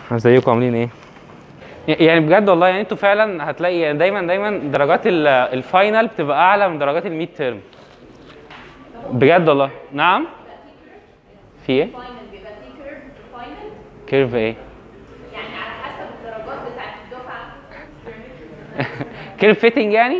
ازيكم عاملين ايه؟ يعني بجد والله يعني انتوا فعلا هتلاقي يعني دايما دايما درجات ال- الفاينل بتبقى اعلى من درجات الميد تيرم بجد والله نعم في ايه؟ فاينل بيبقى في كيرف في الفاينل كيرف ايه؟ يعني على حسب الدرجات بتاعت الدفعه كيرف فيتنج يعني؟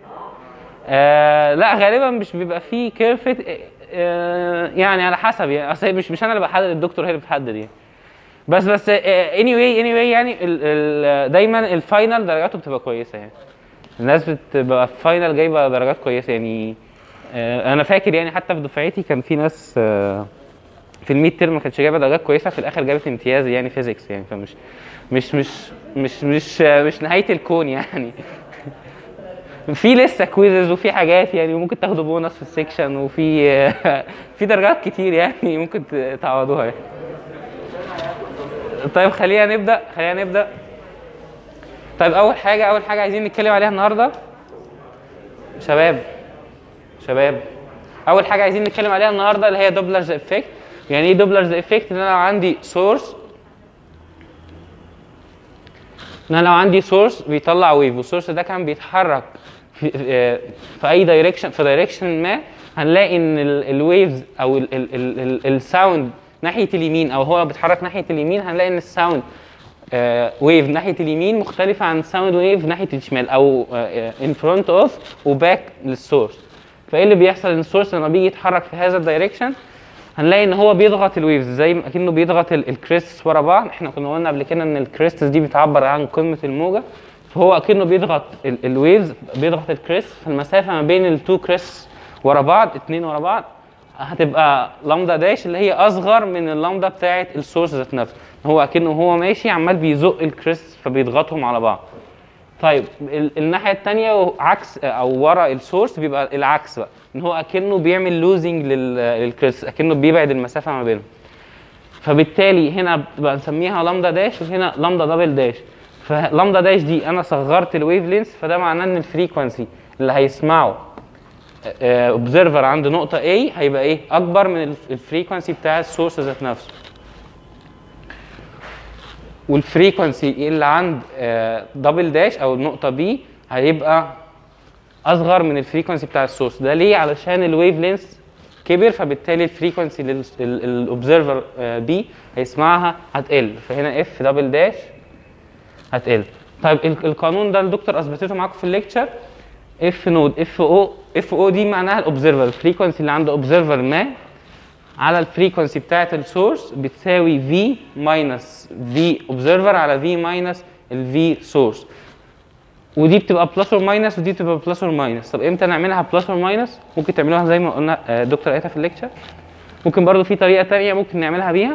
آه لا غالبا مش بيبقى فيه كيرف فيت آه يعني على حسب يعني اصل هي مش مش انا اللي بحدد الدكتور هي اللي بتحدد يعني بس بس اني واي اني واي يعني ال ال دايما الفاينل درجاته بتبقى كويسه يعني الناس بتبقى في فاينل جايبه درجات كويسه يعني آه انا فاكر يعني حتى في دفعتي كان في ناس آه في الميد تيرم ما كانتش جايبه درجات كويسه في الاخر جابت امتياز يعني فيزيكس يعني فمش مش مش مش مش مش نهايه الكون يعني في لسه كويزز وفي حاجات يعني ممكن تاخدوا بونص في السكشن وفي في درجات كتير يعني ممكن ت- تعوضوها يعني. طيب خلينا نبدا خلينا نبدا طيب اول حاجه اول حاجه عايزين نتكلم عليها النهارده شباب شباب اول حاجه عايزين نتكلم عليها النهارده اللي هي دوبلرز افكت يعني ايه دوبلرز افكت ان انا لو عندي سورس ان انا لو عندي سورس بيطلع ويف والسورس ده كان بيتحرك في, آه، في اي دايركشن في دايركشن ما هنلاقي ان الويفز او الساوند ناحيه اليمين او هو بيتحرك ناحيه اليمين هنلاقي ان الساوند ويف ناحيه اليمين مختلفه عن الساوند ويف ناحيه الشمال او ان فرونت اوف وباك للسورس فايه اللي بيحصل ان السورس لما بيجي يتحرك في هذا الدايركشن هنلاقي ان هو بيضغط الويفز زي ما اكنه بيضغط ال- الكريستس ورا بعض احنا كنا قلنا قبل كده ان الكريستس دي بتعبر عن قمه الموجه فهو اكنه بيضغط ال- الويفز بيضغط الكريست فالمسافه ما بين التو كريستس ورا بعض اتنين ورا بعض هتبقى لامدا داش اللي هي اصغر من اللامدا بتاعه السورس ذات نفسه هو اكنه هو ماشي عمال بيزق الكريست فبيضغطهم على بعض طيب ال- الناحيه الثانيه عكس او ورا السورس بيبقى العكس بقى ان هو اكنه بيعمل لوزنج للكريست اكنه بيبعد المسافه ما بينهم فبالتالي هنا بنسميها لامدا داش وهنا لامدا دبل داش فلامدا داش دي انا صغرت الويف لينس فده معناه ان الفريكونسي اللي هيسمعه اوبزرفر عند نقطه A هيبقى ايه اكبر من الفريكونسي بتاع السورس ذات نفسه والفريكونسي اللي عند دبل داش او النقطه بي هيبقى اصغر من الفريكونسي بتاع السورس ده ليه علشان الويف لينس كبر فبالتالي الفريكونسي للاوبزرفر بي هيسمعها هتقل فهنا اف دبل داش هتقل طيب ال- القانون ده الدكتور اثبتته معاكم في الليكتشر اف نود اف او اف او دي معناها الاوبزرفر الفريكونسي اللي عند اوبزرفر ما على الفريكونسي بتاعه السورس بتساوي في ماينس في اوبزرفر على في ماينس الفي سورس ودي بتبقى بلس اور ماينس ودي بتبقى بلس اور ماينس طب امتى نعملها بلس اور ماينس ممكن تعملوها زي ما قلنا آه، دكتور قالتها في الليكتشر ممكن برضو في طريقه تانية ممكن نعملها بيها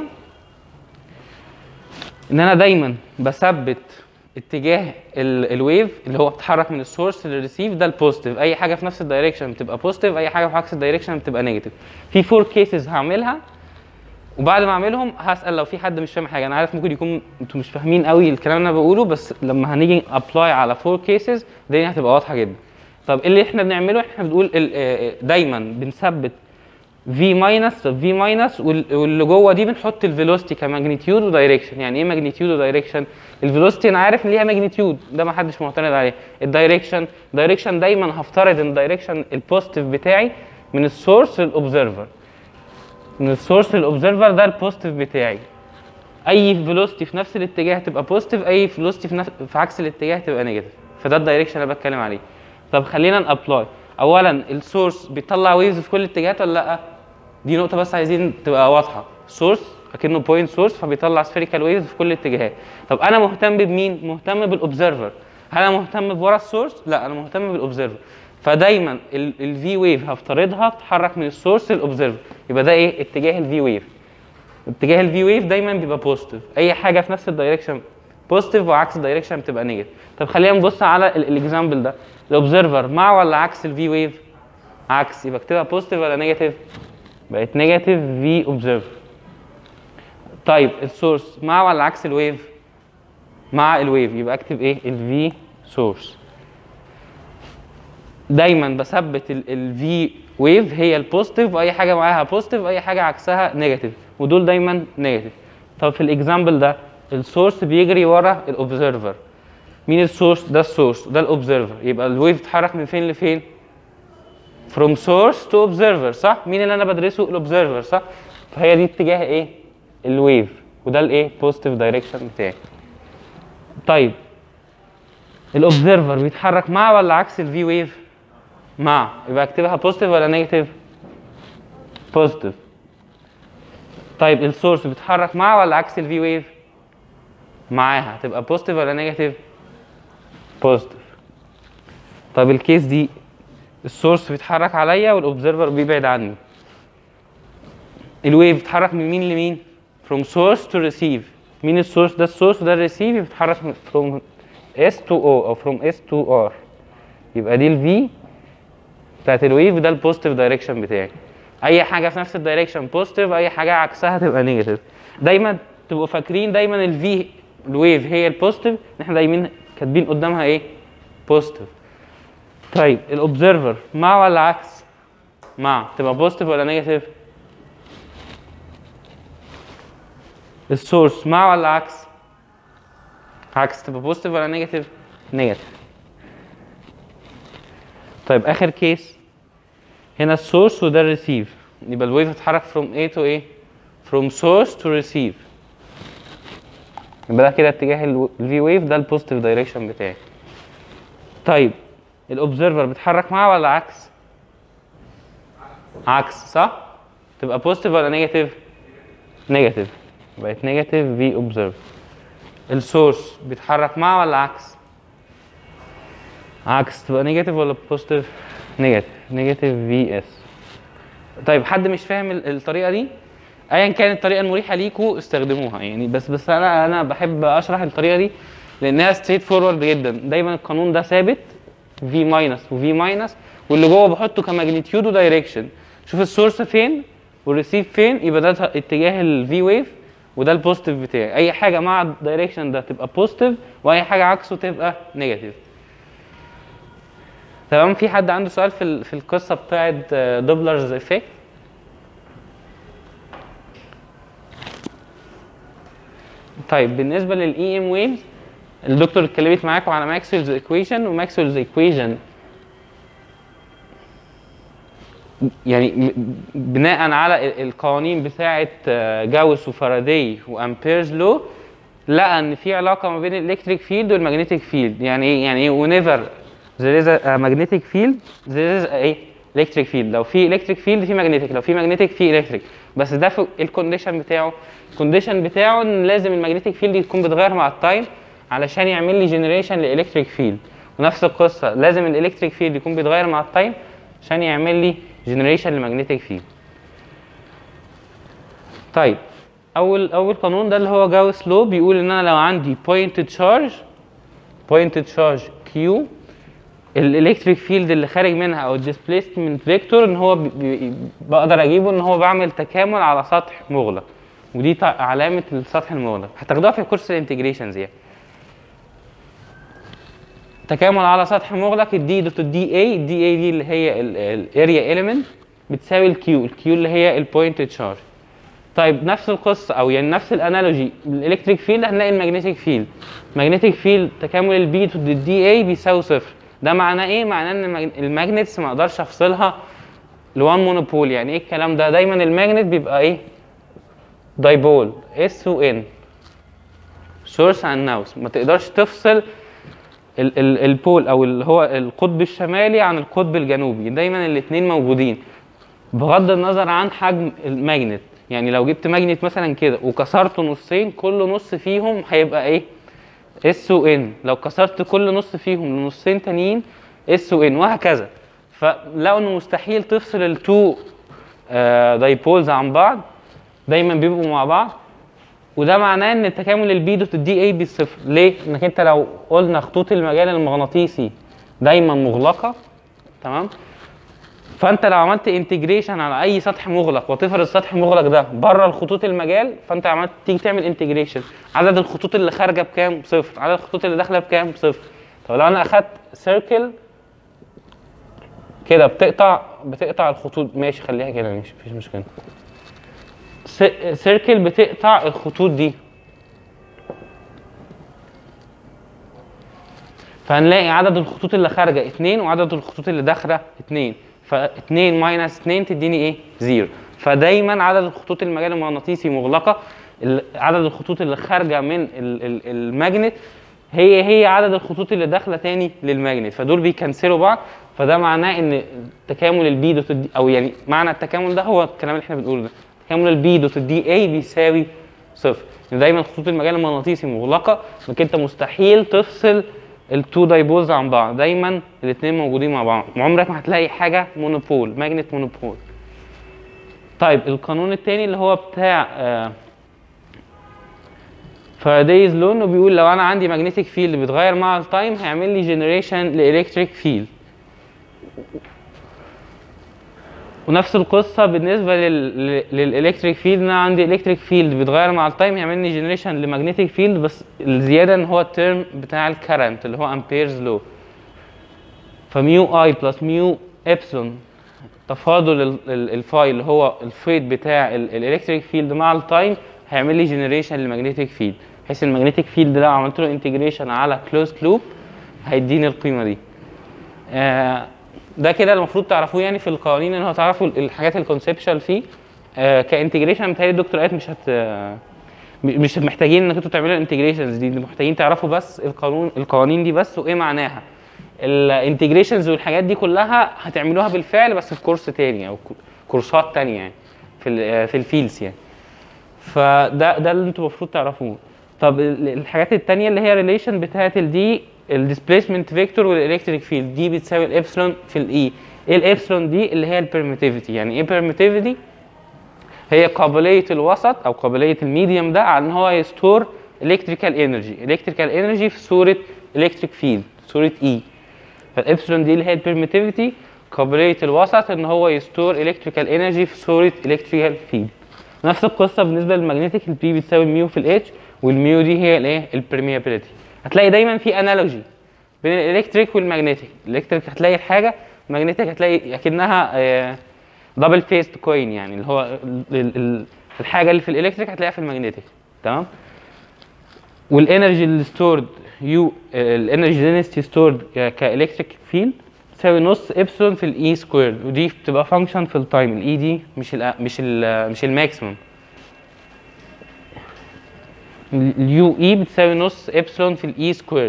ان انا دايما بثبت اتجاه ال- الويف اللي هو بتتحرك من السورس للريسيف ده البوزيتيف اي حاجه في نفس الدايركشن بتبقى بوزيتيف اي حاجه في عكس الدايركشن بتبقى نيجاتيف في فور كيسز هعملها وبعد ما اعملهم هسال لو في حد مش فاهم حاجه انا عارف ممكن يكون انتوا مش فاهمين قوي الكلام اللي انا بقوله بس لما هنيجي ابلاي على فور كيسز الدنيا هتبقى واضحه جدا طب إيه اللي احنا بنعمله احنا بنقول ال- آه، آه، دايما بنثبت في ماينس في ماينس واللي جوه دي بنحط الفيلوسيتي كماجنتيود ودايركشن يعني ايه ماجنتيود ودايركشن الفيلوسيتي انا عارف ان ليها ماجنتيود ده ما حدش معترض عليه الدايركشن دايركشن دايما هفترض ان الدايركشن البوزيتيف بتاعي من السورس للاوبزرفر من السورس للاوبزرفر ده البوزيتيف بتاعي اي فيلوسيتي في نفس الاتجاه تبقى بوزيتيف اي فيلوسيتي في, نفس في عكس الاتجاه تبقى نيجاتيف فده الدايركشن اللي بتكلم عليه طب خلينا نابلاي اولا السورس بيطلع ويفز في كل الاتجاهات ولا لا دي نقطه بس عايزين تبقى واضحه سورس اكنه بوينت سورس فبيطلع سفيريكال ويفز في كل الاتجاهات طب انا مهتم بمين مهتم بالاوبزرفر هل انا مهتم بورا السورس لا انا مهتم بالاوبزرفر فدايما الفي ويف هفترضها بتتحرك من السورس للاوبزرفر يبقى ده ايه اتجاه الفي ويف اتجاه الفي ويف دايما بيبقى بوزيتيف اي حاجه في نفس الدايركشن بوزيتيف وعكس الدايركشن بتبقى نيجاتيف طب خلينا نبص على الاكزامبل ده الاوبزرفر مع ولا عكس الفي ويف عكس يبقى اكتبها بوزيتيف ولا نيجاتيف بقت نيجاتيف في اوبزرفر طيب السورس مع ولا عكس الويف مع الويف يبقى اكتب ايه الفي سورس دايما بثبت الفي ويف هي البوزيتيف واي حاجه معاها بوزيتيف اي حاجه عكسها نيجاتيف ودول دايما نيجاتيف طب في الاكزامبل ده السورس بيجري ورا الاوبزرفر مين السورس ده السورس وده الاوبزرفر يبقى الويف اتحرك من فين لفين from source to observer صح مين اللي انا بدرسه الاوبزرفر صح فهي دي اتجاه ايه الويف وده الايه بوزيتيف دايركشن بتاعي طيب الاوبزرفر بيتحرك مع ولا عكس الفي ويف مع يبقى اكتبها بوزيتيف ولا نيجاتيف بوزيتيف طيب السورس بيتحرك مع ولا عكس الفي ويف معاها هتبقى بوزيتيف ولا نيجاتيف بوزيتيف طيب الكيس دي السورس بيتحرك عليا والاوبزرفر بيبعد عني الويف بيتحرك من مين لمين from source to receive مين السورس ده السورس وده الريسيف بيتحرك من- from S to O او from S to R يبقى دي الفي بتاعت الويف ده البوزيتيف دايركشن بتاعي اي حاجه في نفس الدايركشن بوزيتيف اي حاجه عكسها تبقى نيجاتيف دايما تبقوا فاكرين دايما الفي الويف هي البوزيتيف احنا دايما كاتبين قدامها ايه بوزيتيف طيب الاوبزرفر مع ولا عكس مع تبقى بوزيتيف ولا نيجاتيف السورس مع ولا عكس عكس تبقى بوزيتيف ولا نيجاتيف نيجاتيف طيب اخر كيس هنا السورس وده الريسيف يبقى الويف هتتحرك from A to A from source to receive يبقى ده كده اتجاه الفي ويف ده البوزيتيف دايركشن بتاعي طيب الاوبزرفر بيتحرك معاه ولا عكس عكس صح تبقى بوزيتيف ولا نيجاتيف نيجاتيف بقت نيجاتيف في اوبزرف السورس بيتحرك معاه ولا عكس عكس تبقى نيجاتيف ولا بوزيتيف نيجاتيف نيجاتيف في اس طيب حد مش فاهم ال- الطريقه دي ايا كانت الطريقه المريحه ليكوا استخدموها يعني بس بس انا انا بحب اشرح الطريقه دي لانها ستريت فورورد جدا دايما القانون ده ثابت في ماينس وفي ماينس واللي جوه بحطه كماجنتيود ودايركشن شوف السورس فين والريسيف فين يبقى ده اتجاه الفي ويف وده البوزيتيف بتاعي اي حاجه مع الدايركشن ده تبقى بوزيتيف واي حاجه عكسه تبقى نيجاتيف تمام في حد عنده سؤال في ال- في القصه بتاعت دوبلرز افكت طيب بالنسبه للاي ام ويفز الدكتور اتكلمت معاكم على ماكسويلز ايكويشن وماكسويلز ايكويشن يعني م- بناء على ال- القوانين بتاعه آه، جاوس وفاراداي وامبيرز لو لقى ان في علاقه ما بين الالكتريك فيلد والمagnetic فيلد يعني ايه يعني ايه whenever there is a magnetic field there is a ايه electric field لو في electric field في magnetic لو في magnetic في electric بس ده في الكونديشن بتاعه الكونديشن بتاعه ان لازم المagnetic فيلد يكون بيتغير مع التايم علشان يعمل لي جنريشن لالكتريك فيلد ونفس القصه لازم الالكتريك فيلد يكون بيتغير مع التايم عشان يعمل لي جنريشن للمagnetic فيلد طيب اول اول قانون ده اللي هو جاوس لو بيقول ان انا لو عندي بوينت تشارج بوينت تشارج كيو الالكتريك فيلد اللي خارج منها او الديسبيسمنت فيكتور ان هو بي- بي- بقدر اجيبه ان هو بعمل تكامل على سطح مغلق ودي تع- علامه السطح المغلق هتاخدوها في كورس الانتجريشنز يعني تكامل على سطح مغلق الدي دوت الدي اي الدي اي دي اللي هي الاريا اليمنت بتساوي الكيو الكيو اللي هي البوينت تشارج طيب نفس القصه او يعني نفس الانالوجي الالكتريك فيلد هنلاقي المagnetic فيلد magnetic فيلد تكامل البي تو الدي اي بيساوي صفر ده معناه ايه معناه ان الماج- الماجنتس ما اقدرش افصلها لوان مونوبول يعني ايه الكلام ده دايما الماجنت بيبقى ايه دايبول اس و ان سورس اند ناوس ما تقدرش تفصل ال- ال- البول او اللي هو القطب الشمالي عن القطب الجنوبي دايما الاثنين موجودين بغض النظر عن حجم الماجنت يعني لو جبت ماجنت مثلا كده وكسرته نصين كل نص فيهم هيبقى ايه اس و ان لو كسرت كل نص فيهم لنصين تانيين اس و ان وهكذا فلقوا انه مستحيل تفصل التو دايبولز عن بعض دايما بيبقوا مع بعض وده معناه ان تكامل البي دوت الدي اي بصفر ليه انك انت لو قلنا خطوط المجال المغناطيسي دايما مغلقه تمام فانت لو عملت انتجريشن على اي سطح مغلق وتفرض السطح المغلق ده بره الخطوط المجال فانت عملت تيجي تعمل انتجريشن عدد الخطوط اللي خارجه بكام صفر عدد الخطوط اللي داخله بكام صفر طب لو انا اخدت سيركل كده بتقطع بتقطع الخطوط ماشي خليها كده ماشي مفيش مشكله سيركل بتقطع الخطوط دي فهنلاقي عدد الخطوط اللي خارجه 2 وعدد الخطوط اللي داخله 2 ف 2 ماينس 2 تديني ايه؟ 0 فدايما عدد الخطوط المجال المغناطيسي مغلقه ال- عدد الخطوط اللي خارجه من ال- ال- الماجنت هي هي عدد الخطوط اللي داخله تاني للماجنت فدول بيكنسلوا بعض فده معناه ان تكامل البي دوت الدي او يعني معنى التكامل ده هو الكلام اللي احنا بنقوله ده تكامل البي دوت الدي اي بيساوي صفر يعني دايما خطوط المجال المغناطيسي مغلقه انك انت مستحيل تفصل التو دايبولز عن بعض دايما الاثنين موجودين مع بعض عمرك ما هتلاقي حاجه مونوبول ماجنت مونوبول طيب القانون الثاني اللي هو بتاع آه فارادايز لو انه بيقول لو انا عندي ماجنتيك فيلد بيتغير مع التايم هيعمل لي جنريشن لالكتريك فيلد ونفس القصه بالنسبه لل للالكتريك فيلد انا عندي الكتريك فيلد بيتغير مع التايم يعمل لي جنريشن لماجنتيك فيلد بس الزياده ان هو الترم بتاع الكرنت اللي هو امبيرز لو فميو اي بلس ميو ابسلون تفاضل ال- ال- الفاي اللي هو الفيد بتاع الالكتريك فيلد مع التايم هيعمل لي جنريشن لماجنتيك فيلد بحيث الماجنتيك فيلد لو عملت له انتجريشن على كلوز لوب هيديني القيمه دي آه، ده كده المفروض تعرفوه يعني في القوانين ان هو تعرفوا الحاجات الكونسبشوال فيه آه، كانتجريشن متهيألي الدكتورات مش هت آه، م- مش محتاجين انكم انتوا تعملوا الانتجريشنز دي محتاجين تعرفوا بس القانون القوانين دي بس وايه معناها الانتجريشنز والحاجات دي كلها هتعملوها بالفعل بس في كورس تاني او كو- كورسات تانية يعني في ال- آه، في الفيلدز يعني فده ده اللي انتوا المفروض تعرفوه طب ال- الحاجات التانية اللي هي ريليشن بتاعت الدي الديسبيسمنت فيكتور والالكتريك فيلد دي بتساوي الابسلون في الاي ايه الابسلون دي اللي هي البرميتيفيتي يعني ايه permittivity هي قابليه الوسط او قابليه الميديوم ده على ان هو يستور الكتريكال انرجي الكتريكال انرجي في صوره الكتريك فيلد صوره اي فالابسلون دي اللي هي البرميتيفيتي قابليه الوسط ان هو يستور الكتريكال انرجي في صوره الكتريكال فيلد نفس القصه بالنسبه للمagnetic البي بتساوي الميو في الاتش والميو دي هي الايه البرميابيليتي هتلاقي دايما في انالوجي بين الالكتريك والمagnetic الالكتريك هتلاقي الحاجه المagnetic هتلاقي اكنها دبل فيست كوين يعني اللي هو ال- ال- ال- الحاجه اللي في الالكتريك هتلاقيها في المagnetic تمام والانرجي اللي ستورد يو الانرجي دينستي ستورد كالكتريك فيلد تساوي نص ابسلون في الاي سكوير ودي بتبقى فانكشن في التايم الاي دي مش ال مش ال مش الماكسيمم اليو اي بتساوي نص ابسلون في الاي سكوير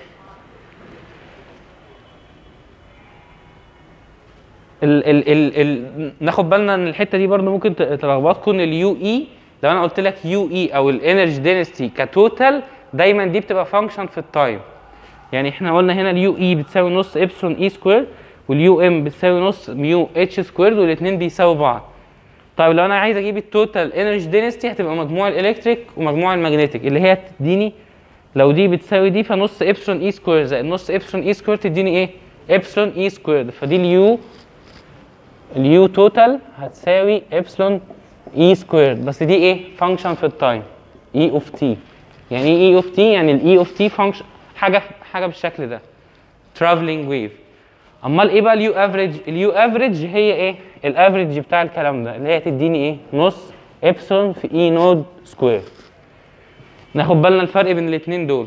ال ال ال ال ناخد بالنا ان الحته دي برضو ممكن ت- تلخبطكم ان اليو اي لو انا قلت لك يو اي او الانرجي دينستي كتوتال دايما دي بتبقى فانكشن في التايم يعني احنا قلنا هنا اليو اي بتساوي نص ابسلون اي سكوير واليو ام بتساوي نص ميو اتش سكوير والاثنين بيساوي بعض طيب لو انا عايز اجيب التوتال انرجي دينستي هتبقى مجموع الالكتريك ومجموع المagnetic اللي هي تديني لو دي بتساوي دي فنص ابسلون اي سكوير زائد نص ابسلون اي سكوير تديني ايه ابسلون اي سكوير فدي اليو اليو توتال هتساوي ابسلون اي سكوير بس دي ايه فانكشن في التايم اي اوف تي يعني ايه اي اوف تي يعني الاي اوف تي فانكشن حاجه حاجه بالشكل ده ترافلينج ويف امال ايه بقى اليو افريج اليو افريج هي ايه الافريج بتاع الكلام ده اللي هي تديني ايه نص ابسلون في اي نود سكوير ناخد بالنا الفرق بين الاثنين دول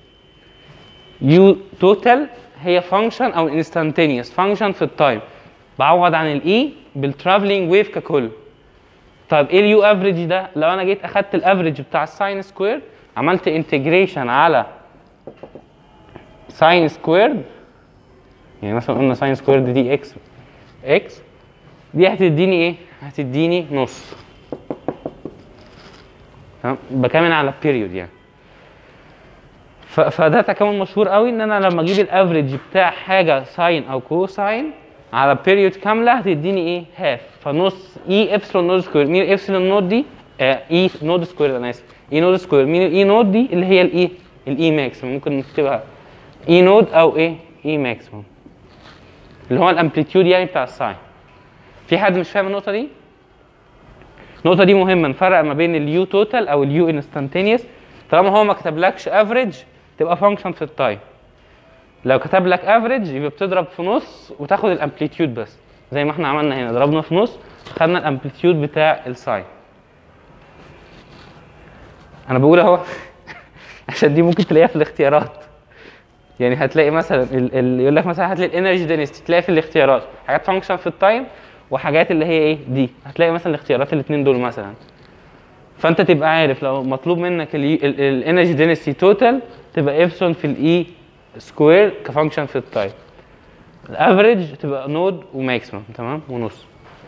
يو توتال هي فانكشن او انستانتينيوس فانكشن في التايم بعوض عن الاي بالترافلينج ويف ككل طيب ايه اليو افريج ده لو انا جيت اخدت الافريج بتاع الساين سكوير عملت انتجريشن على ساين سكويرد يعني مثلا قلنا ساين سكويرد دي اكس اكس دي هتديني ايه هتديني نص تمام بكامل على بيريود يعني ف- فده تكامل مشهور قوي ان انا لما اجيب الافريج بتاع حاجه ساين او كوساين على بيريود كامله هتديني ايه هاف فنص اي ابسلون نود سكوير مين الابسلون نود دي آه اي نود سكوير انا اسف اي نود سكوير مين الاي نود دي اللي هي الاي الاي ماكسيمم ممكن نكتبها اي نود او ايه اي ماكسيمم اللي هو الامبليتيود يعني بتاع الساين في حد مش فاهم النقطه دي النقطه دي مهمه نفرق ما بين اليو توتال او اليو انستانتينيوس طالما هو ما كتبلكش افريج تبقى فانكشن في التايم لو كتب لك افريج يبقى بتضرب في نص وتاخد الامبليتيود بس زي ما احنا عملنا هنا ضربنا في نص خدنا الامبليتيود بتاع الساين انا بقول اهو عشان دي ممكن تلاقيها في الاختيارات يعني هتلاقي مثلا ال... ال... يقول لك مثلا هات لي الانرجي دينستي تلاقي في الاختيارات حاجات فانكشن في التايم وحاجات اللي هي ايه دي هتلاقي مثلا الاختيارات الاثنين دول مثلا فانت تبقى عارف لو مطلوب منك الانرجي دينستي توتال تبقى ابسون في الاي سكوير كفانكشن في التايم الافريج تبقى نود وماكسيمم تمام ونص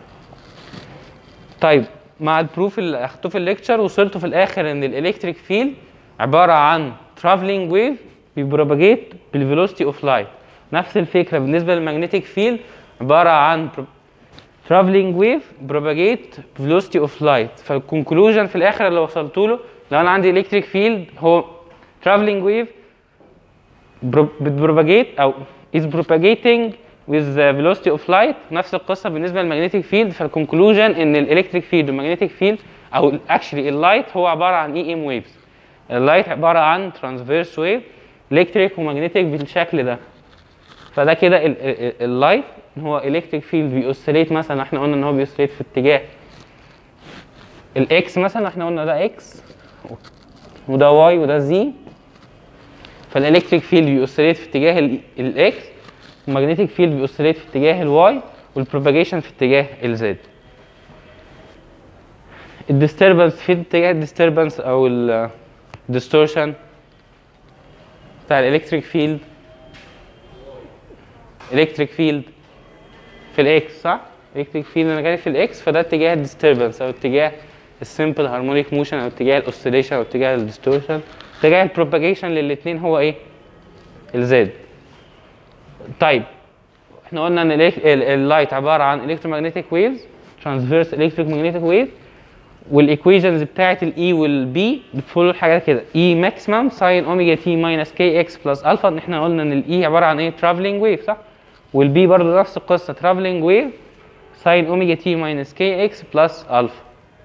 طيب مع البروف اللي اخدته في الليكتشر وصلتوا في الاخر ان الالكتريك فيلد عباره عن ترافلينج ويف بيبروباجيت بالفيلوسيتي اوف لايت نفس الفكره بالنسبه للمagnetic فيلد عباره عن ترافلينج ويف بروباجيت فيلوسيتي اوف لايت فالكونكلوجن في الاخر اللي وصلت له لو انا عندي الكتريك فيلد هو ترافلينج ويف بتبروباجيت او is propagating with the velocity of light نفس القصه بالنسبه للمagnetic field فالكونكلوجن ان الالكتريك فيلد والمagnetic field او actually اللايت هو عباره عن اي ام ويفز اللايت عباره عن ترانسفيرس ويف الكتريك ومagnetic بالشكل ده فده كده اللايت هو الكتريك فيلد بيوسيليت مثلا احنا قلنا ان هو بيوسيليت في اتجاه الاكس مثلا احنا قلنا ده اكس وده واي وده زي فالالكتريك فيلد بيوسيليت في اتجاه الاكس والمagnetic فيلد بيوسيليت في اتجاه الواي والبروباجيشن في اتجاه الزد الديستربنس في اتجاه الديستربنس او الديستورشن بتاع الالكتريك فيلد الكتريك فيلد في الاكس صح؟ الكتريك فيلد انا جاي في الاكس فده اتجاه الديستربنس او اتجاه السمبل هارمونيك موشن او اتجاه الاوسيليشن او اتجاه الديستورشن اتجاه البروباجيشن للاثنين هو ايه؟ الزد طيب احنا قلنا ان اللايت عباره عن الكترومagnetic ويفز ترانسفيرس الكتريك ماجنتيك ويف والايكويشنز بتاعت الاي والبي بتفولو الحاجات كده اي ماكسيمم ساين اوميجا تي ماينس كي اكس بلس الفا ان احنا قلنا ان الاي عباره عن ايه ترافلينج ويف صح والبي برضه نفس القصه ترافلينج ويف ساين اوميجا تي ماينس كي اكس بلس الفا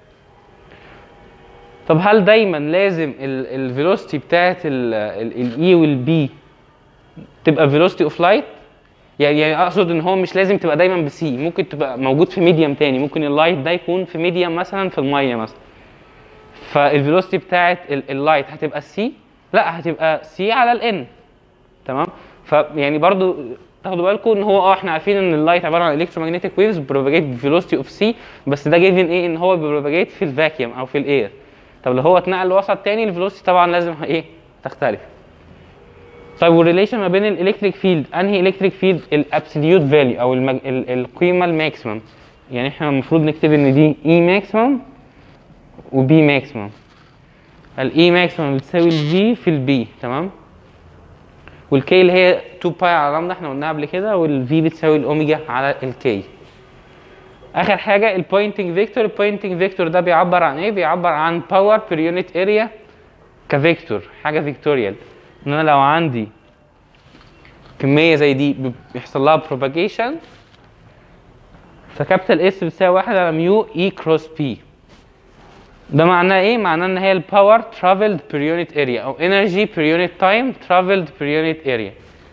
طب هل دايما لازم الفيلوسيتي بتاعت الاي والبي تبقى فيلوسيتي اوف لايت يعني يعني اقصد ان هو مش لازم تبقى دايما بسي ممكن تبقى موجود في ميديم تاني ممكن اللايت ده يكون في ميديم مثلا في الميه مثلا فالفيلوسيتي بتاعت اللايت هتبقى سي لا هتبقى سي على الان تمام فيعني برضو تاخدوا بالكم ان هو اه احنا عارفين ان اللايت عباره عن الكترومagnetic ويفز بروباجيت بفيلوسيتي اوف سي بس ده جيفن ايه ان هو بروباجيت في الفاكيوم او في الاير طب لو هو اتنقل لوسط تاني الفيلوسيتي طبعا لازم ايه تختلف طيب والريليشن ما بين الالكتريك فيلد انهي الكتريك فيلد الابسوليوت فاليو او المج... ال... القيمه الماكسيمم يعني احنا المفروض نكتب ان دي اي ماكسيمم وبي ماكسيمم الاي ماكسيمم بتساوي الفي في البي تمام والكي اللي هي 2 باي على لامدا احنا قلناها قبل كده والفي بتساوي الاوميجا على الكي اخر حاجه البوينتنج فيكتور البوينتنج فيكتور ده بيعبر عن ايه بيعبر عن باور بير يونت اريا كفيكتور حاجه فيكتوريال ان انا لو عندي كميه زي دي بيحصل لها propagation فكابيتال اس بتساوي واحد على ميو اي كروس بي ده معناه ايه؟ معناه ان هي الباور traveled per unit area او energy per unit time traveled per unit area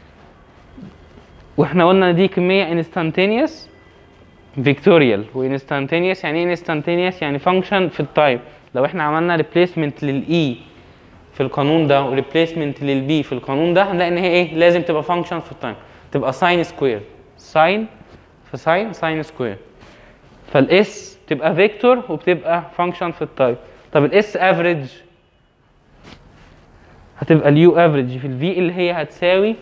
واحنا قلنا دي كميه instantaneous فيكتوريال وانستانتينيوس يعني ايه انستانتينيوس يعني فانكشن في التايم لو احنا عملنا ريبليسمنت للاي في القانون ده وريبليسمنت للبي في القانون ده هنلاقي ان هي ايه لازم تبقى فانكشن في التايم تبقى ساين سكوير ساين في ساين ساين سكوير فالاس تبقى فيكتور وبتبقى فانكشن في التايم طب الاس افريج هتبقى اليو افريج في الفي اللي هي هتساوي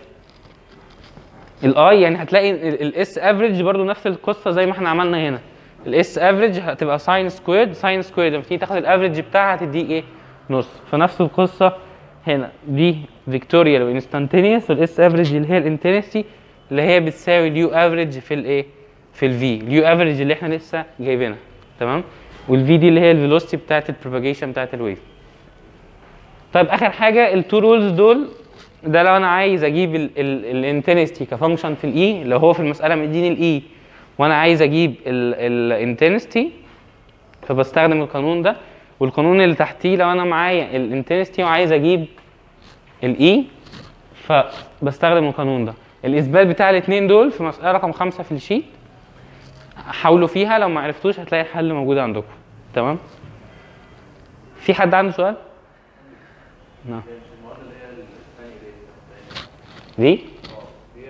الاي يعني هتلاقي الاس افريج برضو نفس القصه زي ما احنا عملنا هنا الاس افريج هتبقى ساين سكويرد ساين سكويرد لما تيجي تاخد الافريج بتاعها هتديك ايه نص فنفس القصه هنا دي فيكتوريال وانستانتينيوس والاس افريج اللي هي الانتنسي اللي هي بتساوي اليو افريج في الايه في الفي اليو افريج اللي احنا لسه جايبينها تمام والفي دي اللي هي الفيلوسيتي بتاعت البروباجيشن بتاعت الويف طيب اخر حاجه التو رولز دول ده لو انا عايز اجيب الانتنستي كفانكشن في الاي لو هو في المساله مديني الاي وانا عايز اجيب الانتنستي فبستخدم القانون ده والقانون اللي تحتيه لو انا معايا الانتنستي وعايز اجيب الاي فبستخدم القانون ده الاثبات بتاع الاثنين دول في مساله رقم خمسة في الشيت حاولوا فيها لو ما عرفتوش هتلاقي الحل موجود عندكم تمام في حد عنده سؤال نعم هي مش المعادله اللي هي الثانيه دي دي اه هي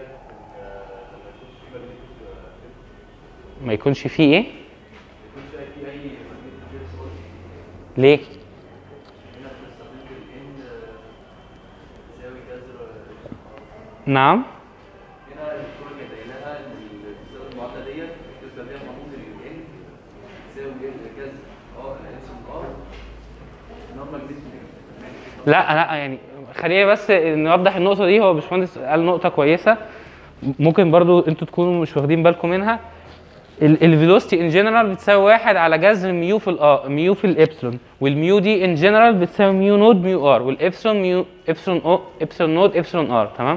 لما يكونش في ماجنتيك ما يكونش فيه ايه ما يكونش في اي ماجنتيك سورس ليه هنا بنستخدم الان تساوي جذر نعم هنا الصوره كانت قايلها ان تساوي المعادله ديت تبقى فيها معمول الان تساوي جذر اه الانسون ار نون ماجنتيك لا لا يعني خلينا بس نوضح النقطه دي هو باشمهندس قال نقطه كويسه ممكن برضو انتوا تكونوا مش واخدين بالكم منها الفيلوسيتي ان جنرال بتساوي واحد على جذر ميو في الأ ميو في الابسلون والميو دي ان جنرال بتساوي ميو نود ميو ار والابسلون ميو ابسلون او ابسلون نود ابسلون ار تمام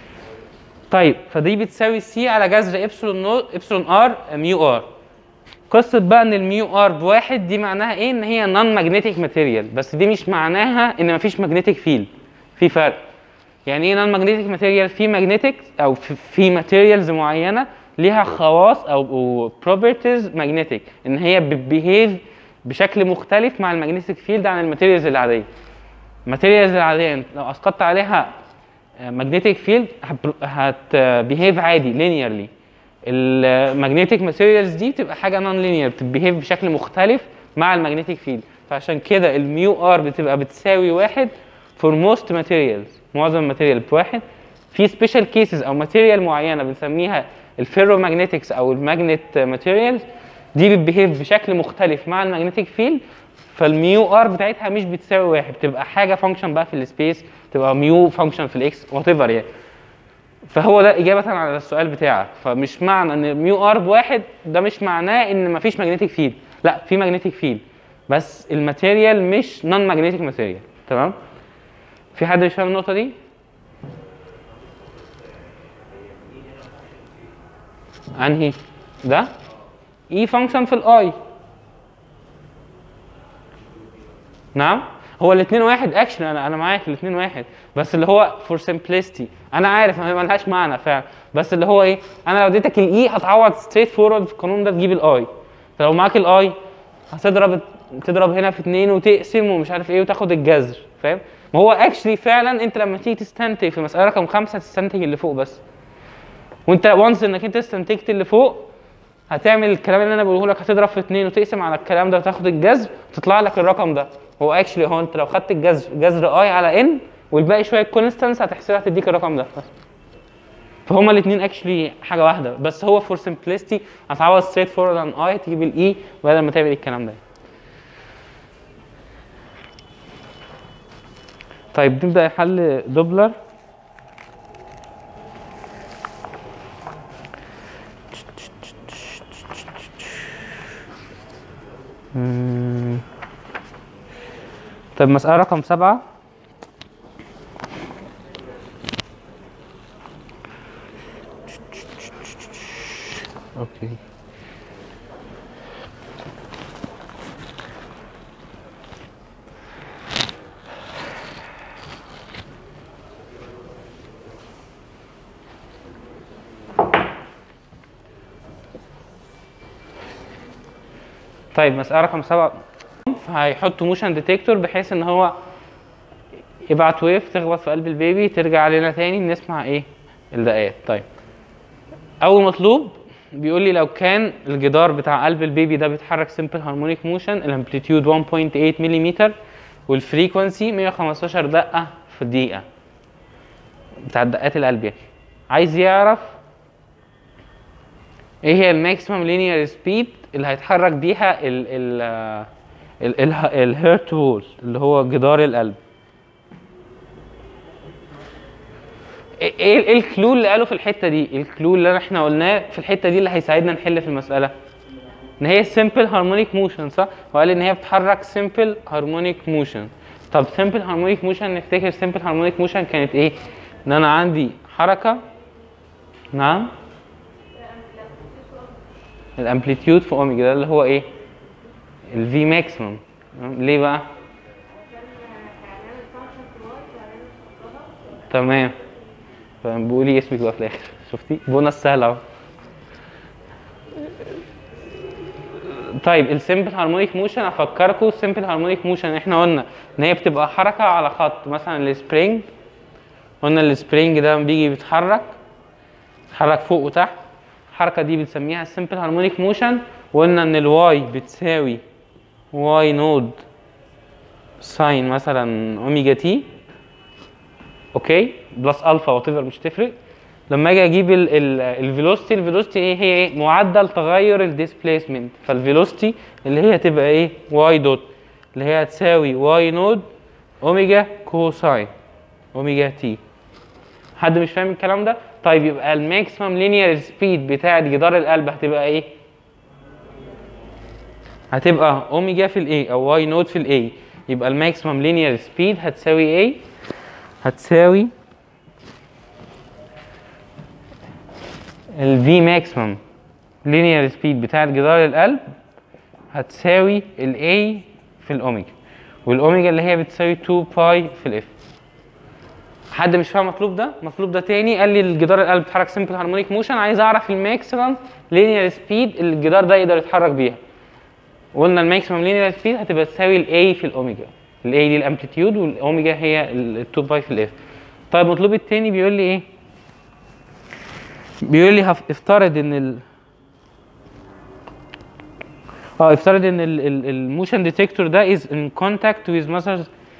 طيب فدي بتساوي سي على جذر ابسلون نود ابسلون ار ميو ار قصه بقى ان الميو ار بواحد دي معناها ايه ان هي نون ماجنتيك ماتيريال بس دي مش معناها ان مفيش ماجنتيك فيلد في فرق يعني ايه نون ماجنتيك ماتيريال في ماجنتيك او في- في ماتيريالز معينه ليها خواص او بروبرتيز ماجنتيك ان هي بتبيهيف بشكل مختلف مع الماجنتيك فيلد عن الماتيريالز العاديه الماتيريالز العاديه انت لو اسقطت عليها ماجنتيك فيلد هتبيهيف عادي لينيرلي الماجنتيك ماتيريالز دي بتبقى حاجه نون لينير بتبيهيف بشكل مختلف مع الماجنتيك فيلد فعشان كده الميو ار بتبقى بتساوي واحد فور موست ماتيريالز معظم الماتيريال بواحد في سبيشال كيسز او ماتيريال معينه بنسميها الفيرو ماجنتكس او الماجنت ماتيريالز دي بتبيهيف بشكل مختلف مع الماجنتيك فيلد فالميو ار بتاعتها مش بتساوي واحد بتبقى حاجه فانكشن بقى في السبيس تبقى ميو فانكشن في الاكس وات ايفر يعني فهو ده اجابه على السؤال بتاعك فمش معنى ان ميو ار بواحد ده مش معناه ان مفيش ماجنتيك فيلد لا في ماجنتيك فيلد بس الماتيريال مش نون ماجنتيك ماتيريال تمام في حد مش فاهم النقطه دي انهي ده اي فانكشن في الاي نعم هو الاثنين واحد اكشن انا انا معاك الاثنين واحد بس اللي هو فور سمبلستي انا عارف ما ملهاش معنى فعلا بس اللي هو ايه انا لو اديتك الاي هتعوض ستريت فورورد في القانون ده تجيب الاي فلو معاك الاي هتضرب تضرب هنا في اتنين وتقسم ومش عارف ايه وتاخد الجذر فاهم ما هو اكشلي فعلا انت لما تيجي تستنتج في مساله رقم خمسه تستنتج اللي فوق بس وانت وانس انك انت استنتجت اللي فوق هتعمل الكلام اللي انا بقوله لك هتضرب في اتنين وتقسم على الكلام ده وتاخد الجذر تطلع لك الرقم ده هو اكشلي هو انت لو خدت الجذر جذر اي على ان والباقي شويه كونستانس هتحسبها تديك الرقم ده بس فهما الاثنين اكشلي حاجه واحده بس هو فور سمبلستي هتعوض ستريت فورورد عن اي تجيب الاي بدل ما تعمل الكلام ده طيب نبدا حل دوبلر مم. طيب مسألة رقم سبعة اوكي طيب مسألة رقم سبعة هيحطوا موشن ديتكتور بحيث ان هو يبعت ويف تخبط في قلب البيبي ترجع علينا تاني نسمع ايه الدقات طيب اول مطلوب بيقول لي لو كان الجدار بتاع قلب البيبي ده بيتحرك سمبل هارمونيك موشن الامبليتيود 1.8 ملم والفريكونسي 115 دقه في الدقيقه بتاع دقات القلب يعني عايز يعرف ايه هي الماكسيمم لينير سبيد اللي هيتحرك بيها ال ال ال ال الهيرت وول اللي هو جدار القلب ايه ايه الكلو اللي قاله في الحته دي الكلو اللي احنا قلناه في الحته دي اللي هيساعدنا نحل في المساله ان هي سمبل هارمونيك موشن صح هو قال ان هي بتتحرك سمبل هارمونيك موشن طب سمبل هارمونيك موشن نفتكر سمبل هارمونيك موشن كانت ايه ان انا عندي حركه نعم الامبليتيود في اوميجا ده اللي هو ايه الفي ماكسيمم ليه بقى تمام بقولي اسمك بقى في الاخر شفتي بونص سهل اهو طيب السمبل هارمونيك موشن افكركم السمبل هارمونيك موشن احنا قلنا ان هي بتبقى حركه على خط مثلا السبرينج قلنا السبرينج ده لما بيجي بيتحرك يتحرك فوق وتحت الحركه دي بنسميها السمبل هارمونيك موشن وقلنا ان الواي بتساوي واي نود ساين مثلا اوميجا تي اوكي بلس الفا وات مش تفرق لما اجي اجيب الفيلوسيتي الفيلوسيتي ايه هي ايه معدل تغير الديسبيسمنت فالفيلوسيتي اللي هي تبقى ايه واي دوت اللي هي هتساوي واي نود اوميجا كوساين اوميجا تي حد مش فاهم الكلام ده طيب يبقى الماكسيمم لينير سبيد بتاعت جدار القلب هتبقى ايه هتبقى اوميجا في الاي او واي نود في الاي يبقى الماكسيمم لينير سبيد هتساوي ايه هتساوي ال V maximum linear speed بتاعت جدار القلب هتساوي ال A في الأوميجا والأوميجا اللي هي بتساوي 2 باي في ال F حد مش فاهم المطلوب ده؟ المطلوب ده تاني قال لي الجدار القلب بيتحرك سمبل هارمونيك موشن عايز اعرف الماكسيمم لينير سبيد اللي الجدار ده يقدر يتحرك بيها قلنا الماكسيمم لينير سبيد هتبقى تساوي ال A في الأوميجا ال A دي الامبليتيود والأوميجا هي ال 2 باي في ال F طيب المطلوب التاني بيقول لي ايه؟ بيقول لي هف- افترض ان ال اه افترض ان الموشن ديتكتور ده is in contact with مثلا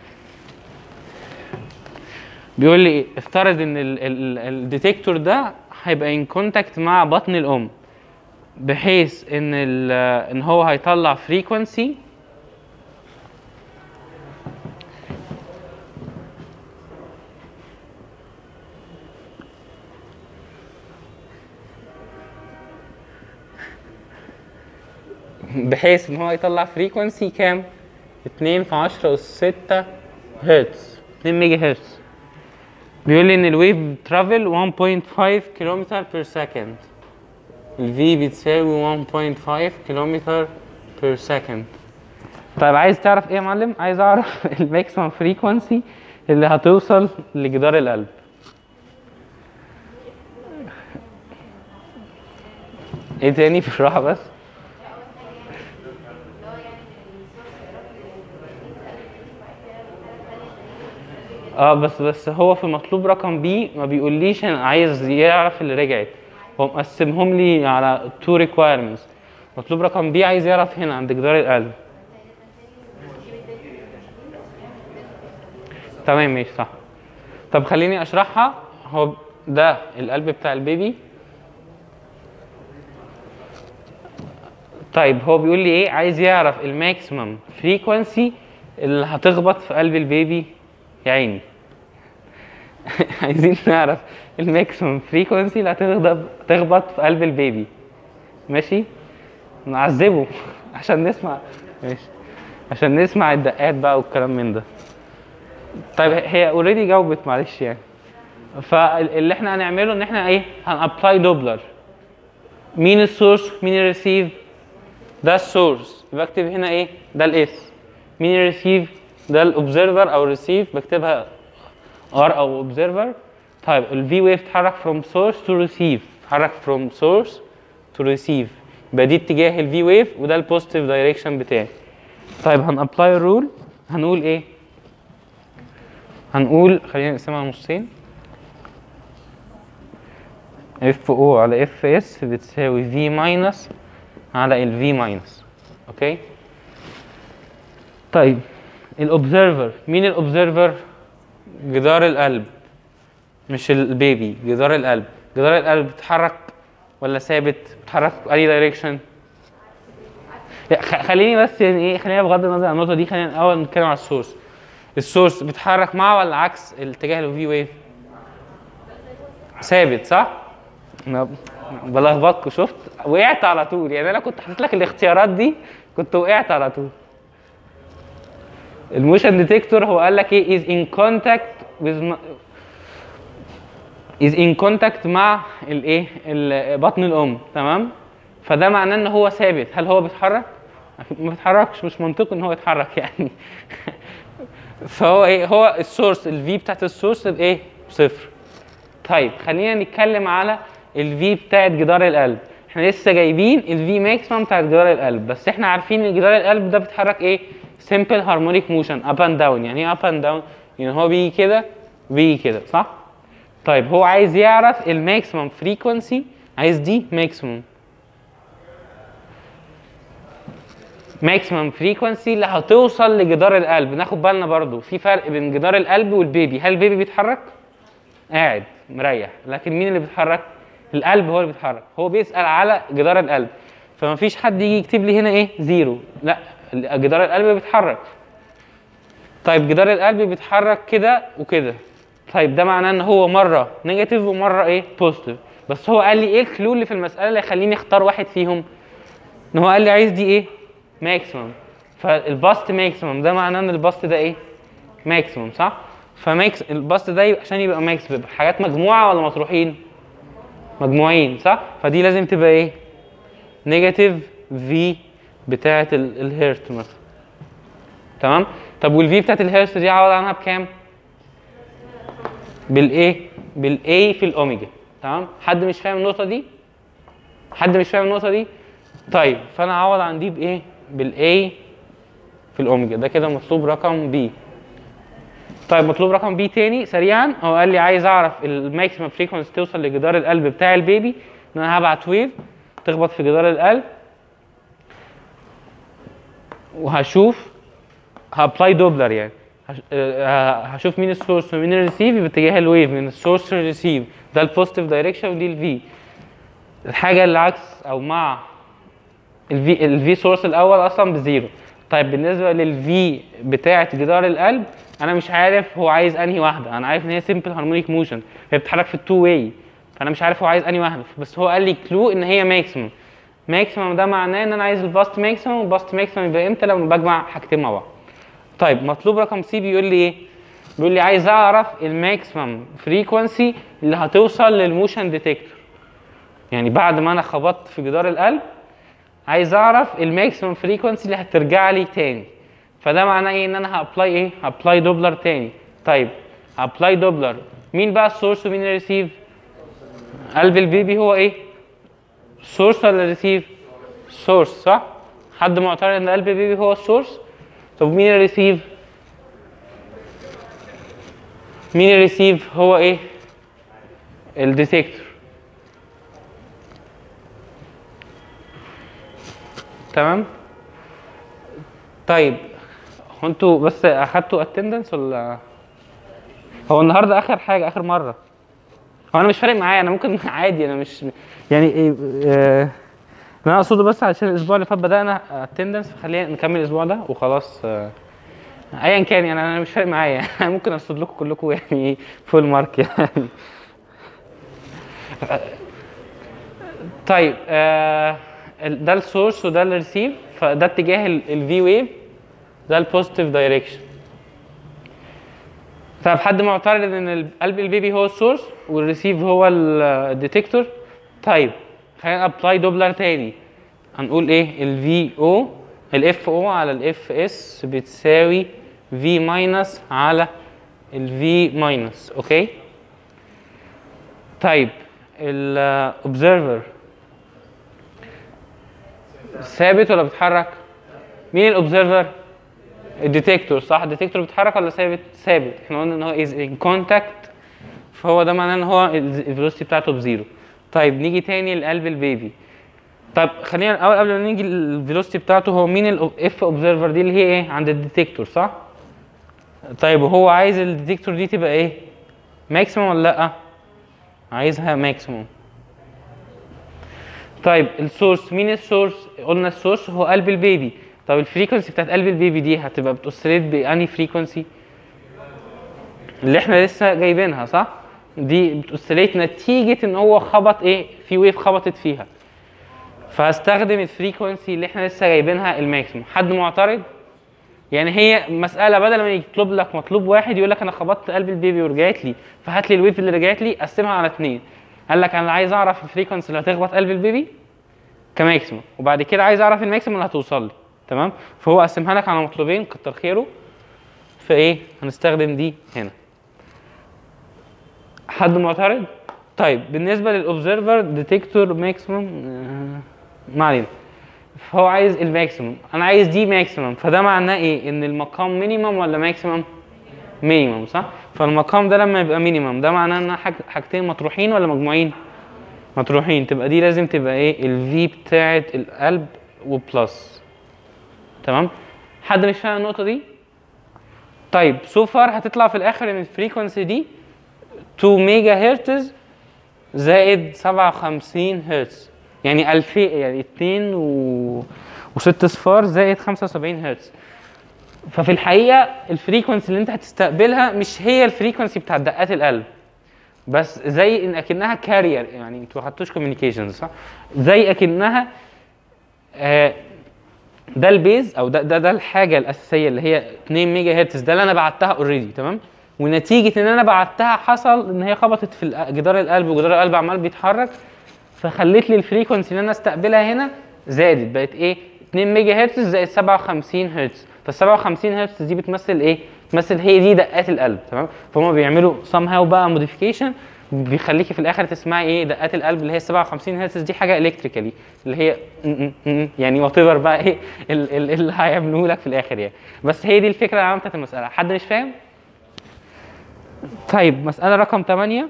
بيقول لي إيه؟ افترض ان الديتكتور ده هيبقى in contact مع بطن الام بحيث ان ال ان هو هيطلع frequency بحيث ان هو يطلع فريكونسي كام 2 في 10 اس 6 هرتز 2 ميجا هرتز بيقول لي ان الويف ترافل 1.5 كيلومتر بير سكند الفي بتساوي 1.5 كيلومتر بير سكند طيب عايز تعرف ايه يا معلم عايز اعرف الماكسيمم فريكونسي اللي هتوصل لجدار القلب ايه تاني في الراحه بس اه بس بس هو في مطلوب رقم بي ما بيقوليش انا عايز يعرف اللي رجعت هو مقسمهم لي على تو ريكوايرمنتس مطلوب رقم بي عايز يعرف هنا عند جدار القلب تمام ماشي صح طب خليني اشرحها هو ده القلب بتاع البيبي طيب هو بيقول لي ايه عايز يعرف الماكسيمم فريكوانسي اللي هتخبط في قلب البيبي يا عيني عايزين نعرف الماكسيمم فريكونسي اللي هتخبط تخبط في قلب البيبي ماشي نعذبه عشان نسمع ماشي عشان نسمع الدقات بقى والكلام من ده طيب هي اوريدي جاوبت معلش يعني فاللي احنا هنعمله ان احنا ايه هنابلاي دوبلر مين السورس مين الريسيف ده السورس يبقى اكتب هنا ايه ده الاس مين الريسيف ده الاوبزرفر او الريسيف بكتبها ار او اوبزرفر طيب الفي ويف تتحرك from source to receive تتحرك from source to receive يبقى دي اتجاه الفي ويف وده البوزيتيف دايركشن بتاعي طيب هنابلاي الرول هنقول ايه هنقول خلينا نقسمها نصين اف او على اف اس بتساوي في ماينس على ال في ماينس اوكي طيب الاوبزرفر مين الاوبزرفر جدار القلب مش البيبي جدار القلب جدار القلب بيتحرك ولا ثابت بيتحرك في اي دايركشن خليني بس يعني ايه خلينا بغض النظر عن النقطه دي خلينا الاول نتكلم على السورس السورس بيتحرك مع ولا عكس الاتجاه الفي ويف ثابت صح انا بلخبطكوا شفت وقعت على طول يعني انا كنت حاطط لك الاختيارات دي كنت وقعت على طول الموشن ديتكتور هو قال لك ايه is in contact with m- is in contact مع الايه ال- بطن الام تمام فده معناه ان هو ثابت هل هو بيتحرك ما بيتحركش مش منطقي ان هو يتحرك يعني فهو ايه هو السورس الفي بتاعت السورس بايه بصفر طيب خلينا نتكلم على الفي بتاعت جدار القلب احنا لسه جايبين الفي ماكسيمم بتاعت جدار القلب بس احنا عارفين ان جدار القلب ده بيتحرك ايه سمبل هارمونيك موشن اب اند داون يعني ايه اب اند داون يعني هو بيجي كده بيجي كده صح طيب هو عايز يعرف الماكسيمم فريكونسي عايز دي ماكسيمم ماكسيمم فريكونسي اللي هتوصل لجدار القلب ناخد بالنا برضو في فرق بين جدار القلب والبيبي هل البيبي بيتحرك قاعد مريح لكن مين اللي بيتحرك القلب هو اللي بيتحرك هو بيسأل على جدار القلب فما فيش حد يجي يكتب لي هنا ايه زيرو لا جدار القلب بيتحرك طيب جدار القلب بيتحرك كده وكده طيب ده معناه ان هو مره نيجاتيف ومره ايه بوزيتيف بس هو قال لي ايه الكلو اللي في المساله اللي يخليني اختار واحد فيهم ان هو قال لي عايز دي ايه ماكسيمم فالباست ماكسيمم ده معناه ان الباست ده ايه ماكسيمم صح فماكس الباست ده يبقى عشان يبقى ماكس بيبقى حاجات مجموعه ولا مطروحين مجموعين صح فدي لازم تبقى ايه نيجاتيف في بتاعه ال- الهيرت مثلا تمام طب والفي بتاعه الهيرت دي عوض عنها بكام بالايه بالاي في الاوميجا تمام حد مش فاهم النقطه دي حد مش فاهم النقطه دي طيب فانا اعوض عن دي بايه بالاي في الاوميجا ده كده مطلوب رقم بي طيب مطلوب رقم بي تاني سريعا هو قال لي عايز اعرف الماكسيمم فريكونسي توصل لجدار القلب بتاع البيبي ان انا هبعت ويف تخبط في جدار القلب وهشوف هابلاي دوبلر يعني هش- آه، هشوف مين السورس ومين الريسيف باتجاه الويف من السورس للريسيف ده البوزيتيف دايركشن ودي الفي الحاجه اللي عكس او مع الفي الفي سورس الاول اصلا بزيرو طيب بالنسبه للفي بتاعه جدار القلب انا مش عارف هو عايز انهي واحده انا عارف ان هي سمبل هارمونيك موشن هي بتتحرك في التو واي فانا مش عارف هو عايز انهي واحده بس هو قال لي كلو ان هي ماكسيمم ماكسيمم ده معناه ان انا عايز الباست ماكسيمم والباست ماكسيمم يبقى امتى لما بجمع حاجتين مع بعض طيب مطلوب رقم سي بيقول لي ايه بيقول لي عايز اعرف الماكسيمم فريكونسي اللي هتوصل للموشن ديتكتور يعني بعد ما انا خبطت في جدار القلب عايز اعرف الماكسيمم فريكونسي اللي هترجع لي تاني فده معناه ايه ان انا هابلاي ايه هابلاي دوبلر تاني طيب هابلاي دوبلر مين بقى السورس ومين الريسيف قلب البيبي هو ايه سورس ولا ريسيف سورس صح حد معترض ان قلب البيبي هو السورس طب مين الريسيف مين الريسيف هو ايه الديتكتور تمام طيب هو انتوا بس اخدتوا اتندنس ولا هو النهارده اخر حاجه اخر مره هو انا مش فارق معايا انا ممكن عادي انا مش يعني إيه آه انا اقصده بس عشان الاسبوع اللي فات بدانا اتندنس فخلينا نكمل الاسبوع ده وخلاص آه ايا كان يعني انا مش فارق معايا انا ممكن ارصد لكم كلكم يعني فول مارك يعني طيب آه ال- ده السورس وده الريسيف فده اتجاه الفي ويف ده البوزيتيف دايركشن طب حد معترض ان ال- قلب البيبي هو السورس والريسيف هو الديتكتور طيب خلينا ابلاي دوبلر تاني هنقول ايه الفي او الاف او على الاف اس بتساوي في ماينس على الفي ماينس اوكي طيب الاوبزرفر ثابت ولا بيتحرك مين الاوبزرفر الديتكتور صح الديتكتور بيتحرك ولا ثابت ثابت احنا قلنا ان هو از ان كونتاكت فهو ده معناه ان هو الفيلوسيتي بتاعته بزيرو طيب نيجي تاني لقلب البيبي طب خلينا الاول قبل ما نيجي الفيلوسيتي بتاعته هو مين الاف اوبزرفر دي اللي هي ايه عند الديتكتور صح طيب وهو عايز الديتكتور دي تبقى ايه ماكسيموم ولا لا عايزها ماكسيموم طيب السورس مين السورس قلنا السورس هو قلب البيبي طب الفريكونسي بتاعت قلب البيبي دي هتبقى بتوسيليت باني فريكونسي اللي احنا لسه جايبينها صح دي بتوسيليت نتيجه ان هو خبط ايه في ويف خبطت فيها فهستخدم الفريكونسي اللي احنا لسه جايبينها الماكسيموم حد معترض يعني هي مسألة بدل ما يطلب لك مطلوب واحد يقول لك أنا خبطت قلب البيبي ورجعت لي فهات لي الويف اللي رجعت لي قسمها على اتنين قال لك أنا عايز أعرف الفريكونسي اللي هتخبط قلب البيبي كماكسيموم وبعد كده عايز أعرف الماكسيموم اللي هتوصل لي تمام فهو قسمها لك على مطلوبين كتر خيره فإيه هنستخدم دي هنا حد معترض طيب بالنسبه للاوبزرفر ديتكتور ماكسيموم ما علينا فهو عايز الماكسيموم انا عايز دي ماكسيموم فده معناه ايه ان المقام مينيمم ولا ماكسيمم مينيمم صح فالمقام ده لما يبقى مينيمم ده معناه ان حاج... حاجتين مطروحين ولا مجموعين مطروحين تبقى دي لازم تبقى ايه الفي بتاعه القلب وبلس تمام حد مش فاهم النقطه دي طيب سو فار هتطلع في الاخر ان الفريكونسي دي 2 ميجا هرتز زائد 57 هرتز يعني 2000 يعني 2 و... و6 صفار زائد 75 هرتز ففي الحقيقه الفريكونسي اللي انت هتستقبلها مش هي الفريكونسي بتاعت دقات القلب بس زي ان اكنها كارير يعني انتوا ما خدتوش كوميونيكيشنز صح زي اكنها آه ده البيز او ده ده ده الحاجه الاساسيه اللي هي 2 ميجا هرتز ده اللي انا بعتها اوريدي تمام ونتيجه ان انا بعتها حصل ان هي خبطت في الق- جدار القلب وجدار القلب عمال بيتحرك فخلت لي الفريكونسي اللي انا استقبلها هنا زادت بقت ايه 2 ميجا هرتز زائد 57 هرتز فال 57 هرتز دي بتمثل ايه بتمثل هي دي دقات القلب تمام فهم بيعملوا somehow بقى موديفيكيشن بيخليكي في الاخر تسمعي ايه دقات القلب اللي هي 57 هرتز دي حاجه الكتريكالي اللي هي م- م- م- يعني وات ايفر بقى ايه ال- ال- اللي هيعملوه لك في الاخر يعني بس هي دي الفكره العامه بتاعت المساله حد مش فاهم طيب مساله رقم 8